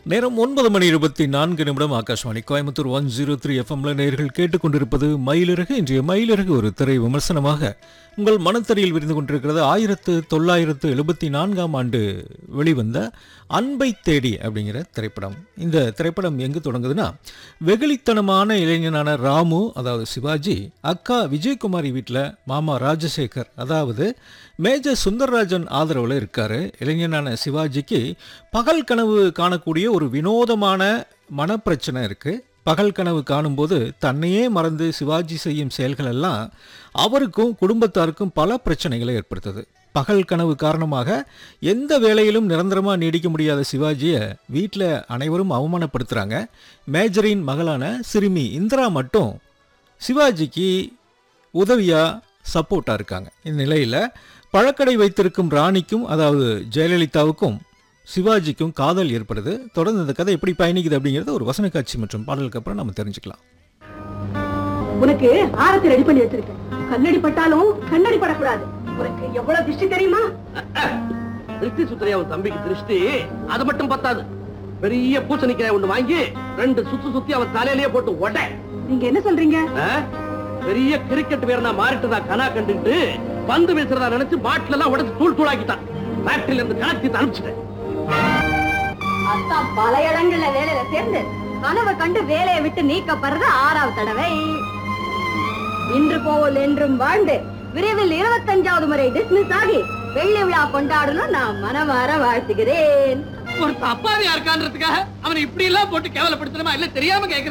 நேரம் ஒன்பது மணி இருபத்தி நான்கு நிமிடம் Akashvani Coimbatore one zero three எஃப்எம்ல நேர்கள் கேட்டுக்கொண்டிருப்பது மயிலிறகு இன்றைய மயிலிறகு ஒரு திரை விமர்சனமாக உங்கள் மனத்தறியில் விரிந்து கொண்டிருக்கிறது ஆயிரத்து தொள்ளாயிரத்து எழுபத்தி நான்காம் ஆண்டு வெளிவந்த அன்பை தேடி அப்படிங்கிற திரைப்படம் இந்த திரைப்படம் எங்கு தொடங்குதுன்னா வெகுளித்தனமான இளைஞனான ராமு அதாவது சிவாஜி அக்கா விஜயகுமாரி வீட்டில் மாமா ராஜசேகர் அதாவது மேஜர் சுந்தரராஜன் ஆதரவில் இருக்காரு இளைஞனான சிவாஜிக்கு பகல் கனவு காணக்கூடிய ஒரு வினோதமான மனப்பிரச்சனை இருக்கு பகல் கனவு காணும்போது தன்னையே மறந்து சிவாஜி செய்யும் செயல்கள் எல்லாம் அவருக்கும் குடும்பத்தாருக்கும் பல பிரச்சனைகளை ஏற்படுத்துது பகல் கனவு காரணமாக எந்த வேலையிலும் நிரந்தரமாக நீடிக்க முடியாத சிவாஜியை வீட்டில் அனைவரும் அவமானப்படுத்துகிறாங்க மேஜரின் மகளான சிறுமி இந்திரா மட்டும் சிவாஜிக்கு உதவியாக சப்போர்ட்டாக இருக்காங்க இந்நிலையில் பழக்கடை வைத்திருக்கும் ராணிக்கும் அதாவது ஜெயலலிதாவுக்கும் சிவாஜிக்கும் காதல் ஏற்படுது தொடர்ந்து இந்த கதை எப்படி பயணிக்குது அப்படிங்கிறத ஒரு வசன காட்சி மற்றும் பாடலுக்கு அப்புறம் நம்ம தெரிஞ்சுக்கலாம் உனக்கு ஆரத்தி ரெடி பண்ணி வச்சிருக்கேன் கண்ணடி பட்டாலும் கண்ணடி படக்கூடாது உனக்கு எவ்வளவு திருஷ்டி தெரியுமா திருஷ்டி சுத்திரையா உன் தம்பிக்கு திருஷ்டி அது மட்டும் பத்தாது பெரிய பூசணிக்காய் ஒண்ணு வாங்கி ரெண்டு சுத்து சுத்தி அவன் தலையிலேயே போட்டு உட நீங்க என்ன சொல்றீங்க பெரிய கிரிக்கெட் வீரனா மாறிட்டதா கனா கண்டுட்டு பந்து வீசுறதா நினைச்சு பாட்டில எல்லாம் உடைச்சு தூள் தூளாக்கிட்டான் ஃபேக்டரியில இருந்து கலத்தி அனுப்பிச்சிட்டேன் அத்தான் பல இடங்கள்ல வேலையில சேர்ந்து கனவை கண்டு வேலையை விட்டு நீக்கப்படுறது ஆறாவது தடவை இன்று போல் என்றும் வாழ்ந்து விரைவில் இருபத்தஞ்சாவது முறை டிஸ்மிஸ் ஆகி வெள்ளி விழா கொண்டாடணும் நான் மனமாற வாழ்த்துகிறேன் ஒரு தப்பாவியா இருக்கான்றதுக்காக அவனை இப்படி எல்லாம் போட்டு கேவலப்படுத்தணுமா இல்ல தெரியாம கேக்குறேன்